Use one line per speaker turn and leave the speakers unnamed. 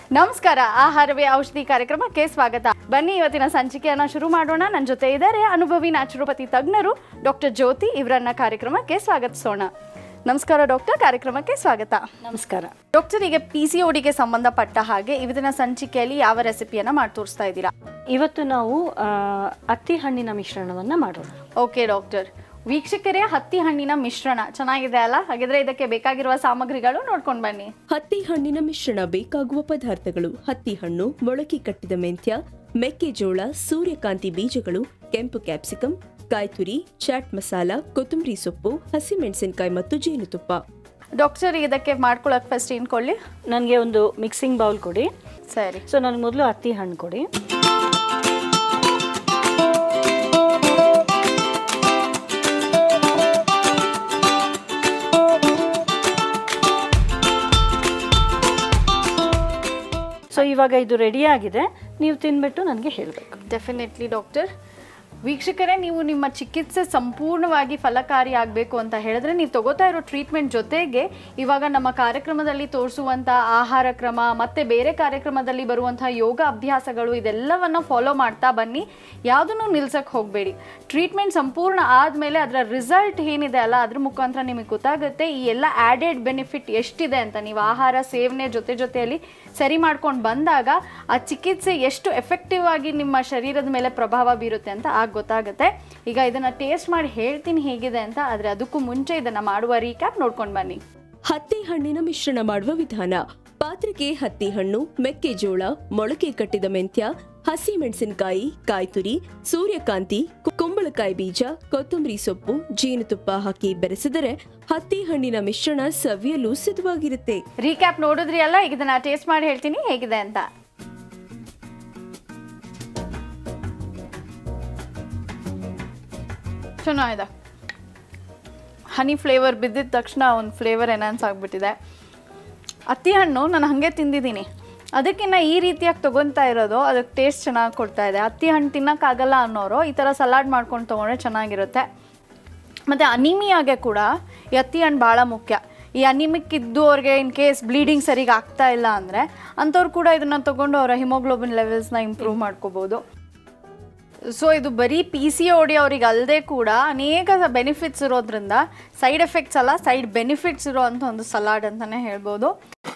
ನಮಸ್ಕಾರ ಆಹಾರವೇ ಔಷಧಿ ಕಾರ್ಯಕ್ರಮಕ್ಕೆ ಸ್ವಾಗತ ಬನ್ನಿ ಇವತ್ತಿನ ಸಂಚಿಕೆಯನ್ನ ಶುರು ಮಾಡೋಣ ನನ್ನ ಜೊತೆ ಇದ್ದಾರೆ ಅನುಭವಿ ನ್ಯಾಚುರೋಪತಿ ತಜ್ಞರು ಡಾಕ್ಟರ್ ಜ್ಯೋತಿ ಇವರನ್ನ ಕಾರ್ಯಕ್ರಮಕ್ಕೆ ಸ್ವಾಗತಿಸೋಣ ನಮಸ್ಕಾರ ಡಾಕ್ಟರ್ ಕಾರ್ಯಕ್ರಮಕ್ಕೆ ಸ್ವಾಗತ
ನಮಸ್ಕಾರ
ಡಾಕ್ಟರ್ ಈಗ ಪಿ ಸಿ ಓಡಿಗೆ ಸಂಬಂಧಪಟ್ಟ ಹಾಗೆ ಇವತ್ತಿನ ಸಂಚಿಕೆಯಲ್ಲಿ ಯಾವ ರೆಸಿಪಿಯನ್ನ ಮಾಡಿ ತೋರಿಸ್ತಾ ಇದ್ದೀರಾ
ಇವತ್ತು ನಾವು ಆ, ಹತ್ತಿ ಹಣ್ಣಿನ ಮಿಶ್ರಣವನ್ನ ಮಾಡೋಣ
ಓಕೆ ಡಾಕ್ಟರ್ ವೀಕ್ಷಕರೇ ಹತ್ತಿ ಹಣ್ಣಿನ ಮಿಶ್ರಣ ಚೆನ್ನಾಗಿದೆ ಅಲ್ಲ ಹಾಗಿದ್ರೆ ಇದಕ್ಕೆ ಬೇಕಾಗಿರುವ ಸಾಮಗ್ರಿಗಳು ನೋಡ್ಕೊಂಡು ಬನ್ನಿ
ಹತ್ತಿ ಹಣ್ಣಿನ ಮಿಶ್ರಣ ಬೇಕಾಗುವ ಪದಾರ್ಥಗಳು ಹತ್ತಿ ಹಣ್ಣು ಮೊಳಕೆ ಕಟ್ಟಿದ ಮೆಂತ್ಯ ಮೆಕ್ಕೆಜೋಳ ಸೂರ್ಯಕಾಂತಿ ಬೀಜಗಳು ಕೆಂಪು ಕ್ಯಾಪ್ಸಿಕಂ ಕಾಯ್ತುರಿ ಚಾಟ್ ಮಸಾಲ ಕೊತ್ತಂಬರಿ ಸೊಪ್ಪು ಹಸಿಮೆಣಸಿನಕಾಯಿ ಮತ್ತು ಜೇನುತುಪ್ಪ
ಡಾಕ್ಟರ್ ಇದಕ್ಕೆ ಮಾಡ್ಕೊಳಕ್ ಫಸ್ಟ್ ಏನ್ ಕೊಳ್ಳಿ
ನನಗೆ ಒಂದು ಮಿಕ್ಸಿಂಗ್ ಬೌಲ್ ಕೊಡಿ
ಸರಿ
ಸೊ ನನಗೆ ಮೊದಲು ಹತ್ತಿ ಹಣ್ಣು ಕೊಡಿ ಸೊ ಇವಾಗ ಇದು ರೆಡಿ ಆಗಿದೆ ನೀವು ತಿನ್ಬಿಟ್ಟು ನನಗೆ ಹೇಳಬೇಕು
ಡೆಫಿನೆಟ್ಲಿ ಡಾಕ್ಟರ್ ವೀಕ್ಷಕರೇ ನೀವು ನಿಮ್ಮ ಚಿಕಿತ್ಸೆ ಸಂಪೂರ್ಣವಾಗಿ ಫಲಕಾರಿ ಆಗಬೇಕು ಅಂತ ಹೇಳಿದ್ರೆ ನೀವು ತಗೋತಾ ಇರೋ ಟ್ರೀಟ್ಮೆಂಟ್ ಜೊತೆಗೆ ಇವಾಗ ನಮ್ಮ ಕಾರ್ಯಕ್ರಮದಲ್ಲಿ ತೋರಿಸುವಂಥ ಆಹಾರ ಕ್ರಮ ಮತ್ತು ಬೇರೆ ಕಾರ್ಯಕ್ರಮದಲ್ಲಿ ಬರುವಂಥ ಯೋಗ ಅಭ್ಯಾಸಗಳು ಇದೆಲ್ಲವನ್ನು ಫಾಲೋ ಮಾಡ್ತಾ ಬನ್ನಿ ಯಾವುದನ್ನು ನಿಲ್ಸಕ್ಕೆ ಹೋಗಬೇಡಿ ಟ್ರೀಟ್ಮೆಂಟ್ ಸಂಪೂರ್ಣ ಆದಮೇಲೆ ಅದರ ರಿಸಲ್ಟ್ ಏನಿದೆ ಅಲ್ಲ ಅದ್ರ ಮುಖಾಂತರ ನಿಮಗೆ ಗೊತ್ತಾಗುತ್ತೆ ಈ ಎಲ್ಲ ಆ್ಯಡೆಡ್ ಬೆನಿಫಿಟ್ ಎಷ್ಟಿದೆ ಅಂತ ನೀವು ಆಹಾರ ಸೇವನೆ ಜೊತೆ ಜೊತೆಯಲ್ಲಿ ಸರಿ ಮಾಡ್ಕೊಂಡು ಬಂದಾಗ ಆ ಚಿಕಿತ್ಸೆ ಎಷ್ಟು ಎಫೆಕ್ಟಿವ್ ಆಗಿ ನಿಮ್ಮ ಶರೀರದ ಮೇಲೆ ಪ್ರಭಾವ ಬೀರುತ್ತೆ ಅಂತ ಆಗ ಗೊತ್ತಾಗುತ್ತೆ ಈಗ ಇದನ್ನ ಟೇಸ್ಟ್ ಮಾಡಿ ಹೇಳ್ತೀನಿ ಹೇಗಿದೆ ಅಂತ ಆದರೆ ಅದಕ್ಕೂ ಮುಂಚೆ ಇದನ್ನ ಮಾಡುವ ರೀಕ್ಯಾಪ್ ನೋಡ್ಕೊಂಡು ಬನ್ನಿ
ಹತ್ತಿ ಹಣ್ಣಿನ ಮಿಶ್ರಣ ಮಾಡುವ ವಿಧಾನ ಪಾತ್ರೆಗೆ ಹತ್ತಿ ಹಣ್ಣು ಮೆಕ್ಕೆಜೋಳ ಮೊಳಕೆ ಕಟ್ಟಿದ ಮೆಂತ್ಯ ಹಸಿ ಮೆಣಸಿನಕಾಯಿ ಕಾಯ್ತುರಿ ಸೂರ್ಯಕಾಂತಿ ಕು- ಕುಂಬಳಕಾಯಿ ಬೀಜ ಕೊತ್ತಂಬರಿ ಸೊಪ್ಪು ಜೇನುತುಪ್ಪ ಹಾಕಿ ಬೆರೆಸಿದರೆ ಹತ್ತಿ ಹಣ್ಣಿನ ಮಿಶ್ರಣ ಸವಿಯಲು ಸಿದ್ಧವಾಗಿರುತ್ತೆ
ರೀಕ್ಯಾಪ್ ನೋಡಿದ್ರಿ ಅಲ್ಲ ಈಗ ಇದನ್ನ ಟೇಸ್ಟ್ ಮಾಡಿ ಹೇಳ್ತೀನಿ ಹೇಗಿದೆ ಅಂತ ಚೆನ್ನಾಗಿದೆ ಹನಿ ಫ್ಲೇವರ್ ಬಿದ್ದಿದ ತಕ್ಷಣ ಒಂದು ಫ್ಲೇವರ್ ಎನ್ಹಾನ್ಸ್ ಆಗಿಬಿಟ್ಟಿದೆ ಹತ್ತಿ ಹಣ್ಣು ನಾನು ಹಾಗೆ ತಿಂದಿದ್ದೀನಿ ಅದಕ್ಕಿಂತ ಈ ರೀತಿಯಾಗಿ ತೊಗೊತಾ ಇರೋದು ಅದಕ್ಕೆ ಟೇಸ್ಟ್ ಚೆನ್ನಾಗಿ ಕೊಡ್ತಾ ಇದೆ ಹತ್ತಿ ಹಣ್ಣು ತಿನ್ನೋಕ್ಕಾಗಲ್ಲ ಅನ್ನೋರು ಈ ಥರ ಸಲಾಡ್ ಮಾಡ್ಕೊಂಡು ತೊಗೊಂಡ್ರೆ ಚೆನ್ನಾಗಿರುತ್ತೆ ಮತ್ತು ಅನಿಮಿಯಾಗೆ ಕೂಡ ಈ ಹತ್ತಿ ಹಣ್ಣು ಭಾಳ ಮುಖ್ಯ ಈ ಅನಿಮಿಕ್ ಇದ್ದು ಅವ್ರಿಗೆ ಇನ್ ಕೇಸ್ ಬ್ಲೀಡಿಂಗ್ ಸರಿಗೆ ಆಗ್ತಾ ಇಲ್ಲ ಅಂದರೆ ಅಂಥವ್ರು ಕೂಡ ಇದನ್ನು ತೊಗೊಂಡು ಅವರ ಹಿಮೋಗ್ಲೋಬಿನ್ ಲೆವೆಲ್ಸ್ನ ಇಂಪ್ರೂವ್ ಮಾಡ್ಕೋಬೋದು ಸೊ ಇದು ಬರೀ ಪಿ ಸಿ ಓಡಿ ಅವ್ರಿಗೆ ಅಲ್ಲದೆ ಕೂಡ ಅನೇಕ ಬೆನಿಫಿಟ್ಸ್ ಇರೋದ್ರಿಂದ ಸೈಡ್ ಎಫೆಕ್ಟ್ಸ್ ಅಲ್ಲ ಸೈಡ್ ಬೆನಿಫಿಟ್ಸ್ ಇರೋ ಅಂಥ ಒಂದು ಸಲಾಡ್ ಅಂತಲೇ ಹೇಳ್ಬೋದು